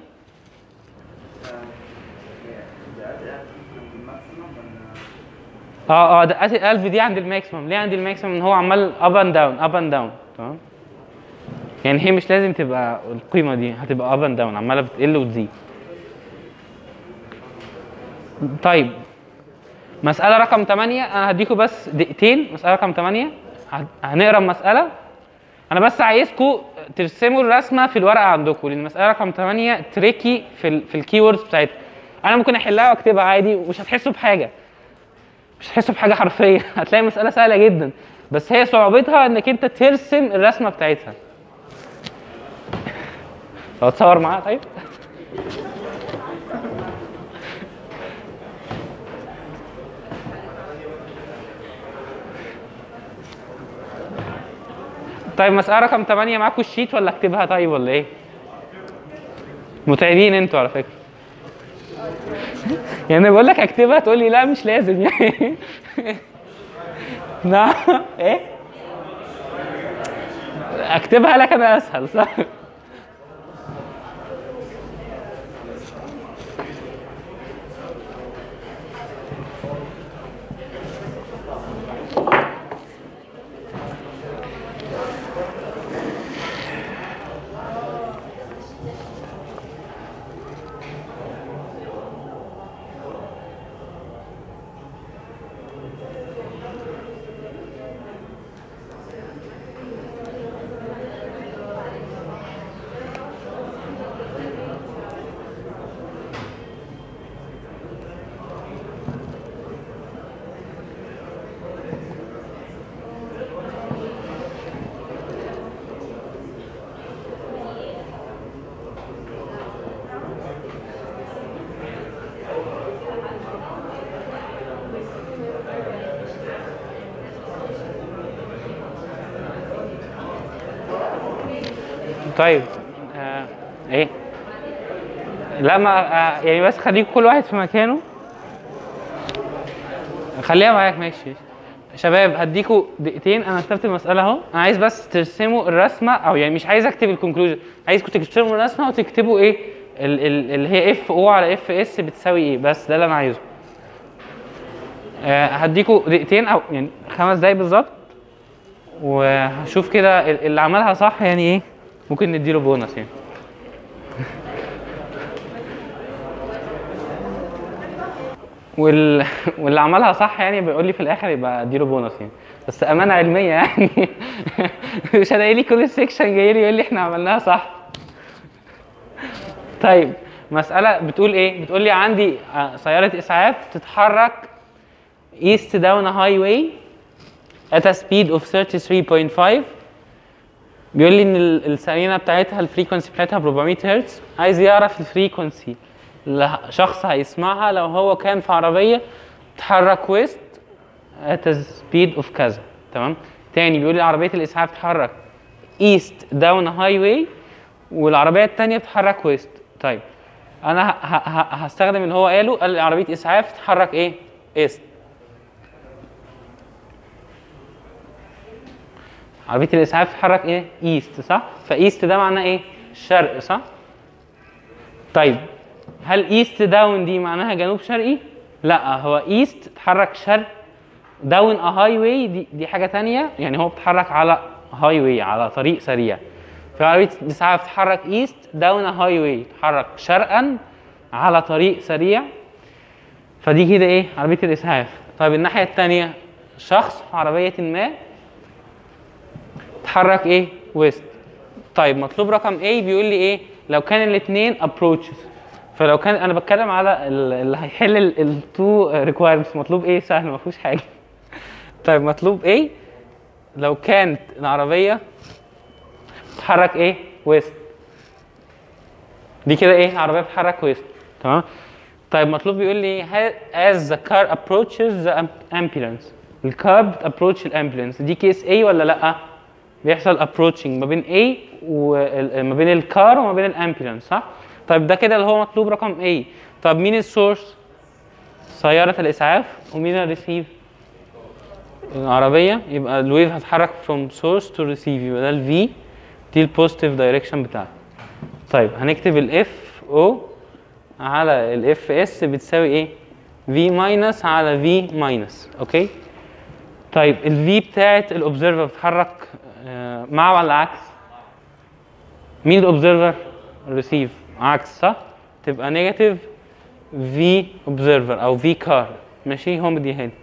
اه اه دقات القلب دي عند الماكسيمم ليه عند الماكسيمم ان هو عمال اب اند داون اب اند داون تمام يعني هي مش لازم تبقى القيمه دي هتبقى اب اند داون عماله بتقل وتزيد طيب مسألة رقم 8 أنا هديكوا بس دقيقتين مسألة رقم 8 هن- هنقرا المسألة أنا بس عايزكوا ترسموا الرسمة في الورقة عندكم لأن المسألة رقم 8 تريكي في ال في الكيوردز بتاعتها أنا ممكن أحلها وأكتبها عادي ومش هتحسوا بحاجة مش هتحسوا بحاجة حرفية هتلاقي المسألة سهلة جدا بس هي صعوبتها إنك أنت ترسم الرسمة بتاعتها لو تصور معاها طيب طيب مسألة رقم 8 معاكم الشيت ولا اكتبها طيب ولا ايه؟ متعبين انتوا على فكرة. يعني انا بقول لك اكتبها تقول لي لا مش لازم يعني. نعم ايه؟ اكتبها لك انا اسهل صح؟ طيب آه ايه لا ما آه يعني بس خليك كل واحد في مكانه خليها معاك ماشي شباب هديكوا دقيقتين انا كتبت المساله اهو انا عايز بس ترسموا الرسمه او يعني مش عايز اكتب الكونكلوجن عايزكم ترسموا الرسمه وتكتبوا ايه ال- ال- اللي هي اف او على اف اس بتساوي ايه بس ده اللي انا عايزه آه هديكوا دقيقتين او يعني خمس دقايق بالظبط وهشوف كده ال- اللي عملها صح يعني ايه ممكن نديله بونص يعني وال... واللي عملها صح يعني بيقول لي في الاخر يبقى اديله بونص يعني بس امانه علميه يعني مش هلاقي لي كل السكشن جاي لي يقول لي احنا عملناها صح طيب مساله بتقول ايه بتقول لي عندي آه، سياره اسعاف تتحرك east down a highway at a speed of 33.5 بيقول لي ان ال- السرينه بتاعتها الفريكونسي بتاعتها ب 400 هرتز عايز يعرف الفريكونسي اللي شخص هيسمعها لو هو كان في عربيه تتحرك ويست at a speed of كذا تمام تاني بيقول لي عربيه الاسعاف تتحرك east down a highway والعربيه التانيه بتتحرك ويست طيب انا ه- ه- ه- هستخدم اللي هو قاله قال عربيه اسعاف تتحرك ايه ايست عربيه الاسعاف تتحرك ايه ايست صح فايست ده معناه ايه الشرق صح طيب هل ايست داون دي معناها جنوب شرقي لا هو ايست تتحرك شرق داون ا هاي واي دي دي حاجه تانية يعني هو بيتحرك على هاي واي على طريق سريع في عربيه الاسعاف تتحرك ايست داون ا هاي واي تتحرك شرقا على طريق سريع فدي كده ايه عربيه الاسعاف طيب الناحيه التانية شخص في عربيه ما تحرك ايه ويست طيب مطلوب رقم A بيقول لي ايه لو كان الاثنين approaches فلو كان انا بتكلم على ال- اللي هيحل التو ريكوايرمنتس مطلوب ايه سهل ما فيهوش حاجه طيب مطلوب ايه لو كانت العربيه تتحرك ايه ويست دي كده ايه عربيه بتتحرك ويست تمام طيب مطلوب بيقول لي ها- as the car approaches the am- ambulance الكار بتابروتش الامبولانس دي كيس A ولا لا بيحصل approaching ما بين A وما بين الكار وما بين الامبولانس صح طيب ده كده اللي هو مطلوب رقم A طب مين السورس سيارة الإسعاف ومين الريسيف العربية يبقى الويف هتحرك from source to receive يبقى ده ال V دي البوزيتيف دايركشن بتاعتي طيب هنكتب ال FO على ال FS بتساوي ايه V ماينس على V ماينس اوكي طيب ال V بتاعت الاوبزرفر بتتحرك آه، مع ولا عكس مين الاوبزرفر الريسيف عكس صح تبقى نيجاتيف في اوبزرفر او في كار ماشي هم دي هنا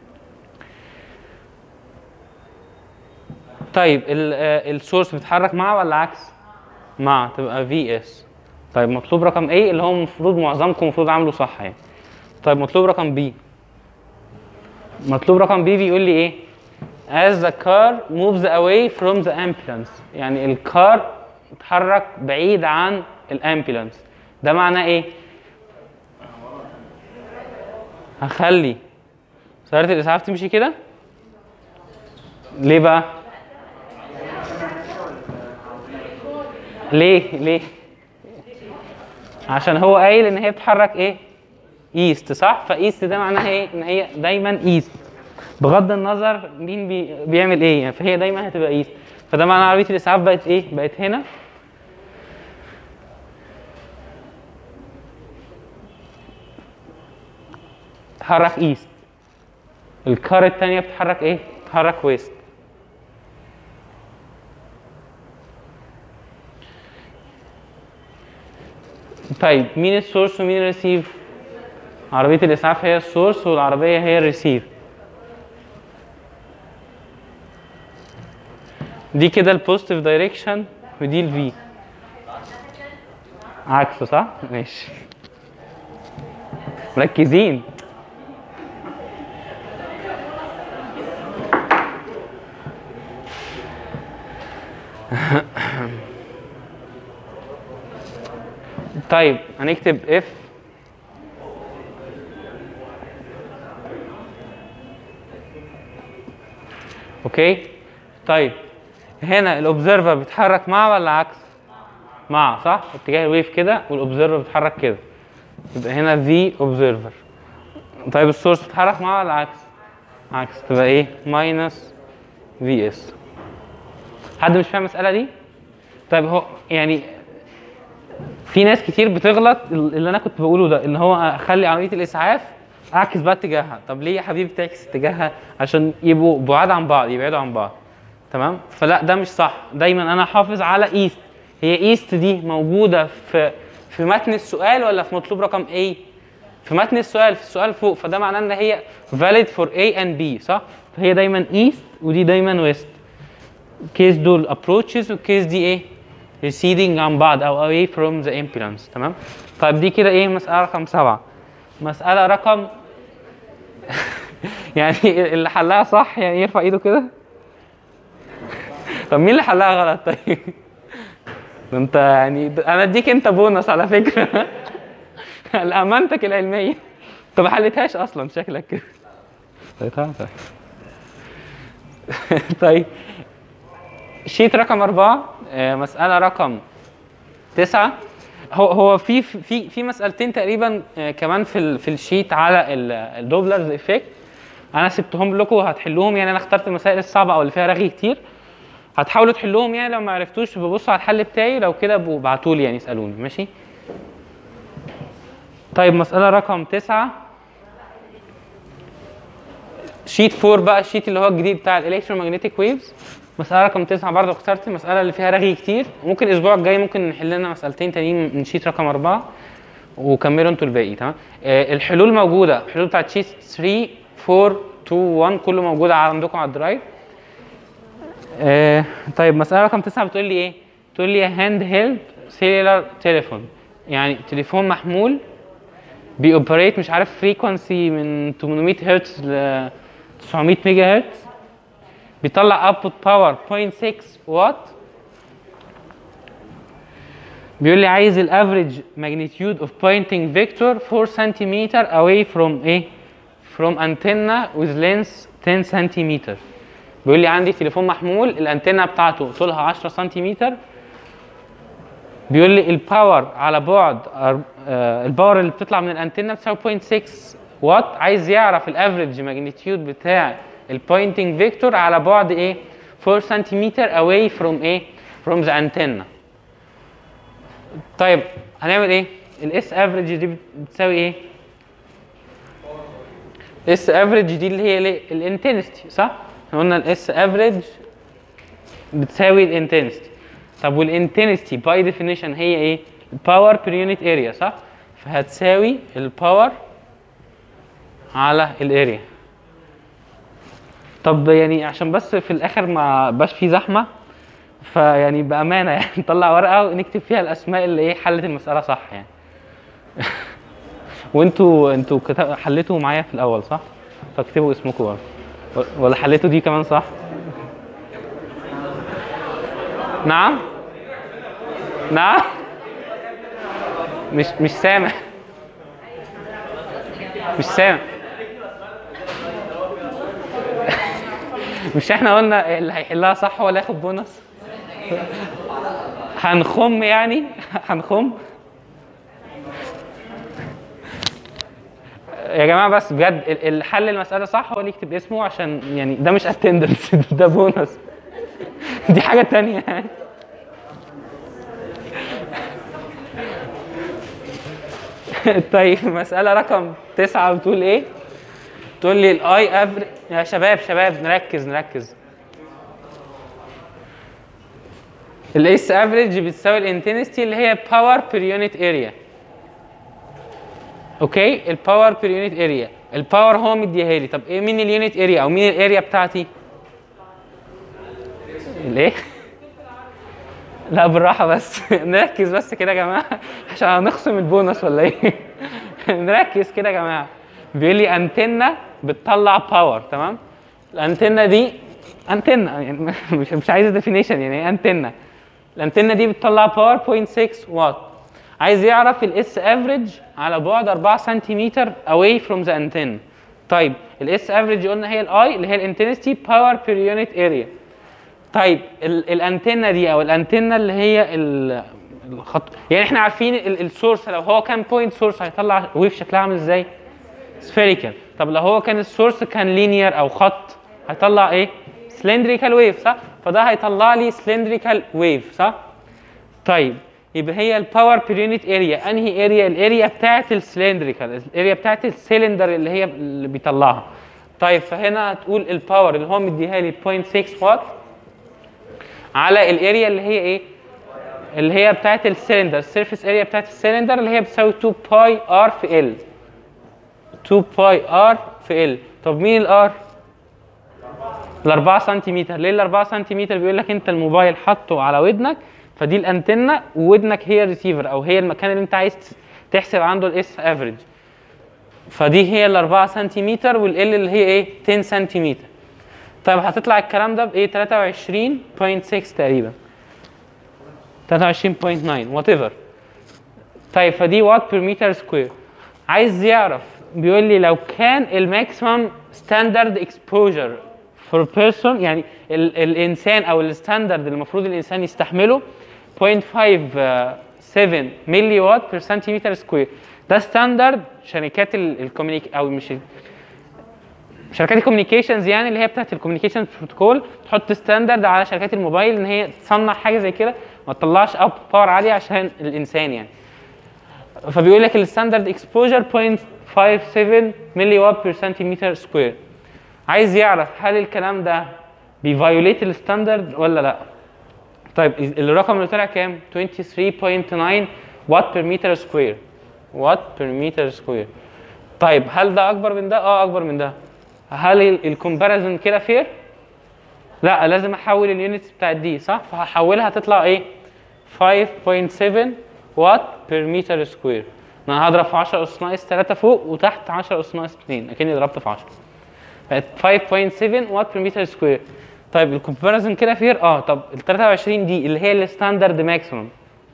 طيب السورس بيتحرك مع ولا عكس مع تبقى في اس طيب مطلوب رقم ايه اللي هو المفروض معظمكم المفروض عامله صح يعني طيب مطلوب رقم بي مطلوب رقم بي بيقول لي ايه as the car moves away from the ambulance يعني الكار اتحرك بعيد عن الامبولانس ده معناه ايه هخلي سيارة الإسعاف تمشي كده ليه بقى ليه ليه عشان هو قايل ان هي بتتحرك ايه ايست صح فايست ده معناها ايه ان هي دايما ايست بغض النظر مين بي بيعمل ايه يعني فهي دايما هتبقى ايست فده معنى عربيه الاسعاف بقت ايه بقت هنا تتحرك ايست الكار التانية بتتحرك ايه بتتحرك ويست طيب مين السورس ومين الريسيف عربية الإسعاف هي السورس والعربية هي الريسيف دي كده البوزيتيف دايركشن ودي الفي عكسه صح؟ ماشي مركزين طيب هنكتب اف اوكي طيب هنا الاوبزرفر بيتحرك مع ولا عكس مع صح اتجاه الويف كده والاوبزرفر بيتحرك كده يبقى هنا في اوبزرفر طيب السورس بيتحرك مع ولا عكس عكس تبقى ايه ماينس في اس حد مش فاهم المساله دي طيب هو يعني في ناس كتير بتغلط اللي انا كنت بقوله ده ان هو اخلي عمليه الاسعاف اعكس بقى اتجاهها طب ليه يا حبيبي تعكس اتجاهها عشان يبقوا بعاد عن بعض يبعدوا عن بعض تمام فلا ده مش صح دايما انا حافظ على ايست هي ايست دي موجوده في في متن السؤال ولا في مطلوب رقم A في متن السؤال في السؤال فوق فده معناه ان هي valid for A and B صح فهي دايما ايست ودي دايما ويست كيس دول approaches والكيس دي ايه receding عن بعض او away from the impedance تمام طيب دي كده ايه مسألة رقم سبعة مسألة رقم يعني اللي حلها صح يعني يرفع ايده كده طب مين اللي حلها غلط طيب ده انت يعني ده انا اديك انت بونص على فكرة لأمانتك العلمية انت ما حلتهاش اصلا شكلك كده طيب تعال تعال. طيب شيت رقم أربعة آه، مسألة رقم تسعة هو هو في في في مسألتين تقريبا آه، كمان في ال في الشيت على ال- الدوبلرز افكت انا سبتهم لكم وهتحلوهم يعني انا اخترت المسائل الصعبه او اللي فيها رغي كتير هتحاولوا تحلوهم يعني لو ما عرفتوش ببصوا على الحل بتاعي لو كده ابعتوا لي يعني اسالوني ماشي طيب مسألة رقم تسعة شيت 4 بقى الشيت اللي هو الجديد بتاع الالكترومagnetic ويفز مسألة رقم تسعة برضه اخترت المسألة اللي فيها رغي كتير ممكن الأسبوع الجاي ممكن نحل لنا مسألتين تانيين من شيت رقم أربعة وكملوا انتوا الباقي تمام آه الحلول موجودة الحلول بتاعت شيت 3 4 2 1 كله موجودة عندكم على الدرايف آه طيب مسألة رقم تسعة بتقول لي ايه؟ بتقول لي هاند هيلد سيلولار تليفون يعني تليفون محمول بيوبريت مش عارف فريكونسي من 800 هرتز ل 900 ميجا هرتز بيطلع اوتبوت باور 0.6 واط بيقول لي عايز الافريج magnitude of pointing vector 4 سنتيمتر away from ايه from antenna with length 10 سنتيمتر بيقول لي عندي تليفون محمول الانتنه بتاعته طولها 10 سنتيمتر بيقول لي الباور على بعد أر- آه، الباور اللي بتطلع من الانتنه بتساوي 0.6 واط عايز يعرف الافريج ماجنتيود بتاع البوينتنج فيكتور على بعد ايه 4 سنتيمتر away from ايه from the antenna طيب هنعمل ايه الاس افريج دي بتساوي ايه اس افريج دي اللي هي الايه الانتنستي صح احنا قلنا الاس افريج بتساوي الانتنستي طب والانتنستي باي ديفينيشن هي ايه الباور بير يونت اريا صح فهتساوي الباور على الاريا طب يعني عشان بس في الاخر ما بقاش في زحمه فيعني بامانه يعني نطلع ورقه ونكتب فيها الاسماء اللي ايه حلت المساله صح يعني وانتوا انتوا كتب- حليتوا معايا في الاول صح فاكتبوا اسمكم برضه. و- ولا حليتوا دي كمان صح نعم نعم مش مش سامع مش سامع مش احنا قلنا اللي هيحلها صح هو اللي هياخد بونص هنخم يعني هنخم يا جماعه بس بجد ال- الحل المساله صح هو اللي يكتب اسمه عشان يعني ده مش اتندنس ده بونص دي حاجه تانية يعني طيب مسألة رقم تسعة بتقول ايه؟ تقول لي الاي افريج يا شباب شباب نركز نركز الاس افريج بتساوي الانتنستي اللي هي باور بير يونت اريا اوكي الباور بير يونت اريا الباور هو مديها لي طب ايه مين اليونت اريا او مين الاريا بتاعتي الايه لا بالراحه بس نركز بس كده يا جماعه عشان هنخصم البونص ولا ايه نركز كده يا جماعه بيقول لي انتنه بتطلع باور تمام الانتنه دي انتنه يعني مش مش عايز ديفينيشن يعني ايه انتنه الانتنه دي بتطلع باور 0.6 واط عايز يعرف الاس افريج على بعد 4 سنتيمتر away from the antenna طيب الاس افريج قلنا هي الاي اللي هي الانتنستي باور بير يونت اريا طيب ال- الانتنه دي او الانتنه اللي هي ال- الخط يعني احنا عارفين ال- السورس لو هو كان بوينت سورس هيطلع ويف شكلها عامل ازاي سفيريكال طب لو هو كان السورس كان لينير او خط هيطلع ايه سلندريكال ويف صح فده هيطلع لي سلندريكال ويف صح طيب يبقى هي الباور بير يونت اريا انهي اريا الاريا بتاعت السلندريكال الاريا بتاعت السلندر اللي هي اللي بيطلعها طيب فهنا هتقول الباور اللي هو مديها لي 0.6 واط على الاريا اللي هي ايه اللي هي بتاعت السلندر السيرفيس اريا بتاعت السلندر اللي هي بتساوي 2 باي ار في ال 2 باي ار في ال طب مين الار ال 4 سنتيمتر ليه ال 4 سنتيمتر بيقول لك انت الموبايل حاطه على ودنك فدي الانتنه وودنك هي الريسيفر او هي المكان اللي انت عايز تحسب عنده الاس افريج فدي هي ال 4 سنتيمتر والال اللي هي ايه 10 سنتيمتر طيب هتطلع الكلام ده بايه 23.6 تقريبا 23.9 وات ايفر طيب فدي وات بير متر سكوير عايز يعرف بيقول لي لو كان الماكسيمم ستاندرد اكسبوجر فور بيرسون يعني ال الانسان او الستاندرد اللي المفروض الانسان يستحمله 0.5 ملي وات بير سنتيمتر سكوير ده ستاندرد شركات الكوميونيك او مش ال- شركات الكوميونيكيشنز يعني اللي هي بتاعت الكوميونيكيشن بروتوكول تحط ستاندرد على شركات الموبايل ان هي تصنع حاجه زي كده ما تطلعش اب باور عاليه عشان الانسان يعني فبيقول لك الستاندرد اكسبوجر 0.57 ملي وات بير سنتيمتر سكوير عايز يعرف هل الكلام ده بيفايوليت الستاندرد ولا لا طيب الرقم اللي طلع كام 23.9 وات بير متر سكوير وات بير متر سكوير طيب هل ده اكبر من ده اه اكبر من ده هل الكومباريزون كده فير لا لازم احول اليونتس بتاعت دي صح فهحولها تطلع ايه 5.7 وات بير متر سكوير انا هضرب في 10 اس ناقص 3 فوق وتحت 10 اس ناقص 2 اكني ضربت في 10 بقت 5.7 وات بير متر سكوير طيب الكومباريزون كده فير اه طب ال 23 دي اللي هي الستاندرد ماكسيمم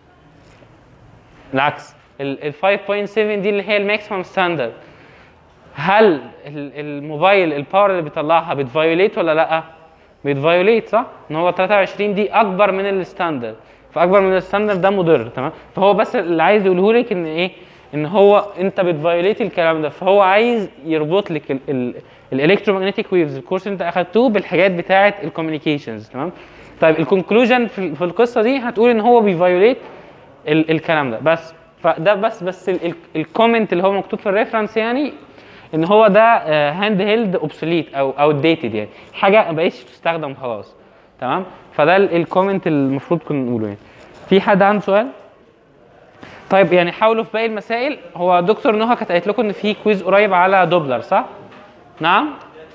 العكس ال ال 5.7 دي اللي هي الماكسيمم ستاندرد هل ال- الموبايل الباور اللي بيطلعها بتفايوليت ولا لا؟ بتفايوليت صح؟ ان هو 23 دي اكبر من الستاندرد فاكبر من الستاندرد ده مضر تمام؟ فهو بس اللي عايز يقوله لك ان ايه؟ ان هو انت بتفايوليت الكلام ده فهو عايز يربط لك الالكترومagnetic ويفز الكورس اللي انت اخدتوه بالحاجات بتاعه الكوميونيكيشنز تمام؟ طيب الكونكلوجن في, في القصه دي هتقول ان هو بيفايوليت ال الكلام ده بس فده بس بس الكومنت اللي هو مكتوب في الريفرنس يعني ان هو ده هاند هيلد اوبسوليت او او ديتد يعني حاجه ما بقتش تستخدم خلاص تمام فده الكومنت المفروض كنا نقوله يعني في حد عنده سؤال طيب يعني حاولوا في باقي المسائل هو دكتور نهى كانت قالت لكم ان في كويز قريب على دوبلر صح نعم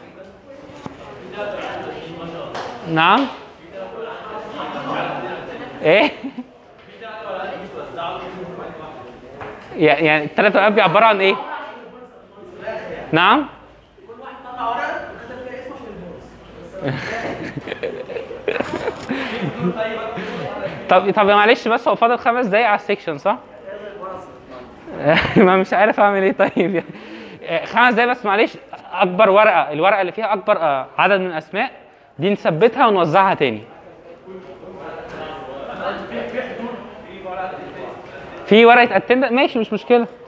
نعم ايه يعني يعني الثلاث ورقات بيعبروا عن ايه نعم طب طب معلش بس هو فاضل خمس دقايق على السكشن صح؟ ما مش عارف اعمل ايه طيب يعني خمس دقايق بس معلش اكبر ورقه الورقه اللي فيها اكبر آه، عدد من الاسماء دي نثبتها ونوزعها تاني في ورقه اتندنس ماشي مش مشكله